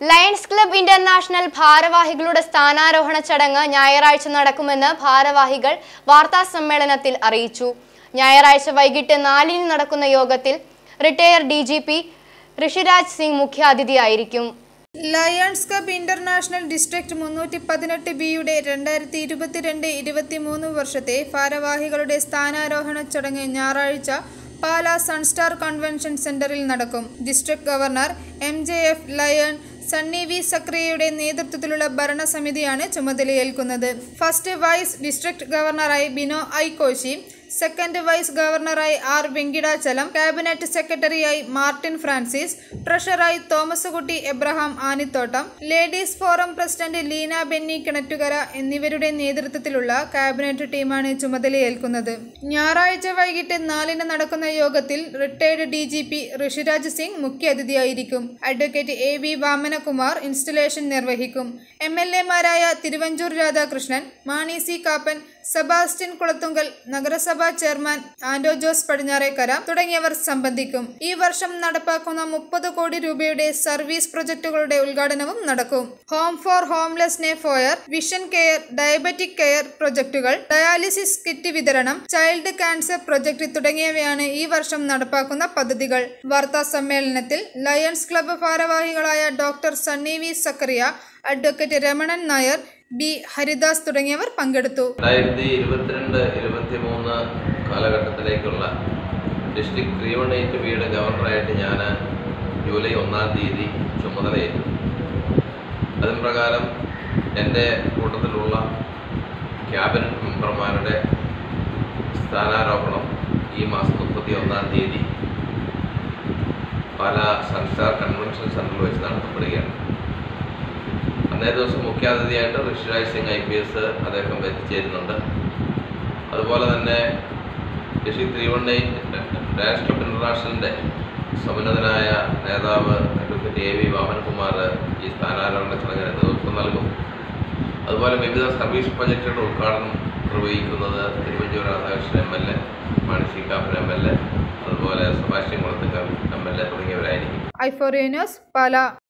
lions club international ഭാരവാഹികളുടെ സ്ഥാനാരോഹണ ചടങ്ങ് ഞായറാഴ്ച നടക്കുമെന്ന് ഭാരവാഹികൾ വാർത്താ സമ്മേളനത്തിൽ അറിയിച്ചു ഞായറാഴ്ച വൈകിട്ട് നാലിന് നടക്കുന്ന യോഗത്തിൽ retire D G P Rishiraj Singh മുഖ്യാതിഥിയായിരിക്കും ലയൺസ് കപ്പ് ഇന്റർനാഷണൽ ഡിസ്ട്രിക്ട് മുന്നൂറ്റി പതിനെട്ട് ബിയുടെ രണ്ടായിരത്തി ഇരുപത്തിരണ്ട് ഇരുപത്തിമൂന്ന് വർഷത്തെ ഭാരവാഹികളുടെ സ്ഥാനാരോഹണ ചടങ്ങ് ഞായറാഴ്ച പാല സൺസ്റ്റാർ കൺവെൻഷൻ സെന്ററിൽ നടക്കും district governor M J F lion Sunny V സക്രിയയുടെ നേതൃത്വത്തിലുള്ള ഭരണസമിതിയാണ് ചുമതലയേൽക്കുന്നത് ഫസ്റ്റ് വൈസ് ഡിസ്ട്രിക്ട് ഗവർണറായി Bino I Koshy second vice ഗവർണറായി ആർ വെങ്കിടാചലം ക്യാബിനറ്റ് സെക്രട്ടറിയായി മാർട്ടിൻ ഫ്രാൻസിസ് ട്രഷററായി Thomas Kutty Abraham Anithottam ladies forum president Leena Benny Kinattukara എന്നിവരുടെ നേതൃത്വത്തിലുള്ള ക്യാബിനറ്റ് ടീമാണ് ചുമതലയേൽക്കുന്നത് ഞായറാഴ്ച വൈകിട്ട് നാലിന് നടക്കുന്ന യോഗത്തിൽ retired D G P Rishiraj Singh മുഖ്യാതിഥിയായിരിക്കും advocate A V Vamanakumar installation നിർവഹിക്കും എം എൽ എമാരായ തിരുവഞ്ചൂർ രാധാകൃഷ്ണൻ മാണി സി കാപ്പൻ സെബാസ്റ്റ്യൻ കുളത്തുങ്കൽ നഗരസഭാ ചെയർമാൻ ആൻഡോ ജോസ് പടിഞ്ഞാറേക്കര തുടങ്ങിയവർ സംബന്ധിക്കും ഈ വർഷം നടപ്പാക്കുന്ന മുപ്പത് കോടി രൂപയുടെ സർവീസ് പ്രൊജക്ടുകളുടെ ഉദ്ഘാടനവും നടക്കും ഹോം ഫോർ ഹോംലെസ് ഫോയർ വിഷൻ കെയർ ഡയബറ്റിക് കെയർ പ്രൊജക്ടുകൾ ഡയാലിസിസ് കിറ്റ് വിതരണം ചൈൽഡ് ക്യാൻസർ പ്രൊജക്ട് തുടങ്ങിയവയാണ് ഈ വർഷം നടപ്പാക്കുന്ന പദ്ധതികൾ വാർത്താ സമ്മേളനത്തിൽ ലയൺസ് ക്ലബ്ബ് ഭാരവാഹികളായ doctor Sunny V Zachariah advocate Ramanan Nair B Haridas തുടങ്ങിയവർ പങ്കെടുത്തു രണ്ടായിരത്തി ഇരുപത്തിരണ്ട് ഇരുപത്തി മൂന്ന് കാലഘട്ടത്തിലേക്കുള്ള ഡിസ്ട്രിക്ട് ത്രീ വൺ എയ്റ്റ് ബിയുടെ ഗവർണറായിട്ട് ഞാൻ ജൂലൈ ഒന്നാം തീയതി ചുമതലയേറ്റു അതിൻ പ്രകാരം എൻ്റെ കൂട്ടത്തിലുള്ള ക്യാബിനറ്റ് മെമ്പർമാരുടെ സ്ഥാനാരോഹണം ഈ മാസം മുപ്പത്തി ഒന്നാം തീയതി പല സൺസ്റ്റാർ കൺവെൻഷൻ സെൻറ്ററിൽ വെച്ച് നടത്തപ്പെടുകയാണ് അന്നേ ദിവസം മുഖ്യാതിഥിയായിട്ട് Rishiraj Singh I P S അദ്ദേഹം എത്തിച്ചേരുന്നുണ്ട് അതുപോലെ തന്നെ district three one eight director of ഇൻ്റർനാഷണലിൻ്റെ സമുന്നതനായ നേതാവ് അഡ്വക്കേറ്റ് എ വി വാമൻകുമാർ ഈ സ്ഥാനാരോഹണ ചടങ്ങിന് നേതൃത്വം നൽകും അതുപോലെ വിവിധ സർവീസ് പ്രൊജക്റ്റുകളുടെ ഉദ്ഘാടനം നിർവഹിക്കുന്നത് Thiruvanchoor Radhakrishnan M L A Mani C Kappan M L A അതുപോലെ Sebastian Kulathunkal M L A തുടങ്ങിയവരായിരിക്കും ഐഫോറിയ ന്യൂസ് പാല